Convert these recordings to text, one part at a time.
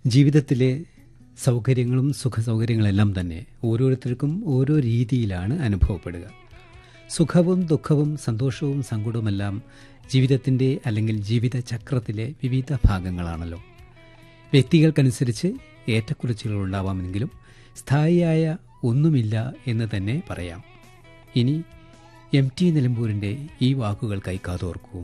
ജീവിതത്തിലെ സൗകര്യങ്ങളും സുഖസൗകര്യങ്ങളെല്ലാം തന്നെ ഓരോരുത്തർക്കും ഓരോ രീതിയിലാണ് അനുഭവപ്പെടുക സുഖവും ദുഃഖവും സന്തോഷവും സങ്കടവുമെല്ലാം ജീവിതത്തിൻ്റെ അല്ലെങ്കിൽ ജീവിത ചക്രത്തിലെ വിവിധ ഭാഗങ്ങളാണല്ലോ വ്യക്തികൾക്കനുസരിച്ച് ഏറ്റക്കുറച്ചിലുകൾ ഉണ്ടാവാമെങ്കിലും സ്ഥായിയായ ഒന്നുമില്ല എന്ന് തന്നെ പറയാം ഇനി എം ടി നിലമ്പൂരിൻ്റെ ഈ വാക്കുകൾക്കായി കാതോർക്കൂ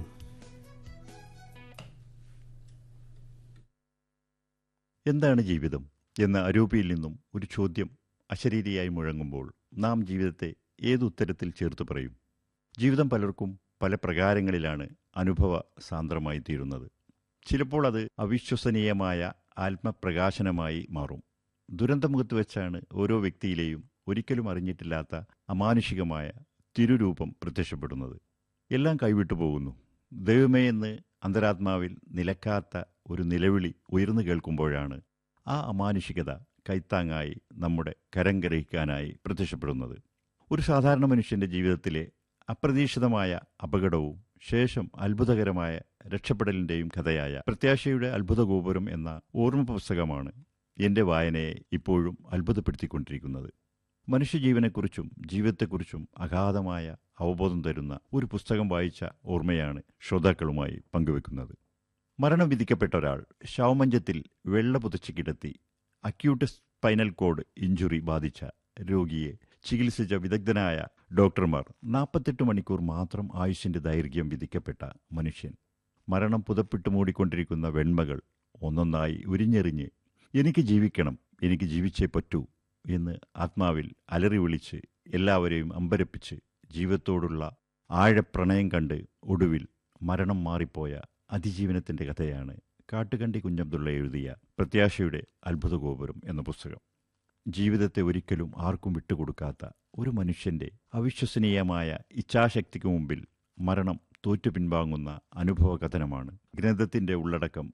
എന്താണ് ജീവിതം എന്ന അരൂപിയിൽ നിന്നും ഒരു ചോദ്യം അശരീരിയായി മുഴങ്ങുമ്പോൾ നാം ജീവിതത്തെ ഏതുത്തരത്തിൽ ചേർത്ത് പറയും ജീവിതം പലർക്കും പല പ്രകാരങ്ങളിലാണ് അനുഭവ സാന്ദ്രമായി തീരുന്നത് ചിലപ്പോൾ അത് അവിശ്വസനീയമായ ആത്മപ്രകാശനമായി മാറും ദുരന്തമുഖത്ത് വെച്ചാണ് ഓരോ വ്യക്തിയിലെയും ഒരിക്കലും അറിഞ്ഞിട്ടില്ലാത്ത അമാനുഷികമായ തിരുരൂപം പ്രത്യക്ഷപ്പെടുന്നത് എല്ലാം കൈവിട്ടു പോകുന്നു ദൈവമേ എന്ന് അന്തരാത്മാവിൽ നിലക്കാത്ത ഒരു നിലവിളി ഉയർന്നു കേൾക്കുമ്പോഴാണ് ആ അമാനുഷികത കൈത്താങ്ങായി നമ്മുടെ കരം ഗ്രഹിക്കാനായി പ്രത്യക്ഷപ്പെടുന്നത് ഒരു സാധാരണ മനുഷ്യന്റെ ജീവിതത്തിലെ അപ്രതീക്ഷിതമായ അപകടവും ശേഷം അത്ഭുതകരമായ രക്ഷപ്പെടലിന്റെയും കഥയായ പ്രത്യാശയുടെ അത്ഭുത ഗോപുരം എന്ന ഓർമ്മ പുസ്തകമാണ് എന്റെ വായനയെ ഇപ്പോഴും അത്ഭുതപ്പെടുത്തിക്കൊണ്ടിരിക്കുന്നത് മനുഷ്യജീവനെക്കുറിച്ചും ജീവിതത്തെക്കുറിച്ചും അഗാധമായ അവബോധം തരുന്ന ഒരു പുസ്തകം വായിച്ച ഓർമ്മയാണ് ശ്രോതാക്കളുമായി പങ്കുവെക്കുന്നത് മരണം വിധിക്കപ്പെട്ട ഒരാൾ ശവമഞ്ചത്തിൽ വെള്ള പുതച്ച് കിടത്തി അക്യൂട്ട് സ്പൈനൽ കോഡ് ഇഞ്ചുറി ബാധിച്ച രോഗിയെ ചികിത്സിച്ച വിദഗ്ധനായ ഡോക്ടർമാർ നാൽപ്പത്തെട്ട് മണിക്കൂർ മാത്രം ആയുഷിന്റെ ദൈർഘ്യം വിധിക്കപ്പെട്ട മനുഷ്യൻ മരണം പുതപ്പിട്ട് മൂടിക്കൊണ്ടിരിക്കുന്ന വെണ്മകൾ ഒന്നൊന്നായി ഉരിഞ്ഞെറിഞ്ഞ് എനിക്ക് ജീവിക്കണം എനിക്ക് ജീവിച്ചേ പറ്റൂ എന്ന് ആത്മാവിൽ അലറി വിളിച്ച് എല്ലാവരെയും അമ്പരപ്പിച്ച് ജീവിതത്തോടുള്ള ആഴപ്രണയം കണ്ട് ഒടുവിൽ മരണം മാറിപ്പോയ അതിജീവനത്തിന്റെ കഥയാണ് കാട്ടുകണ്ടി കുഞ്ഞബ്ദുള്ള എഴുതിയ പ്രത്യാശയുടെ അത്ഭുത ഗോപുരം എന്ന പുസ്തകം ജീവിതത്തെ ഒരിക്കലും ആർക്കും വിട്ടുകൊടുക്കാത്ത ഒരു മനുഷ്യന്റെ അവിശ്വസനീയമായ ഇച്ഛാശക്തിക്ക് മുമ്പിൽ മരണം തോറ്റു പിൻവാങ്ങുന്ന അനുഭവ കഥനമാണ് ഗ്രന്ഥത്തിന്റെ ഉള്ളടക്കം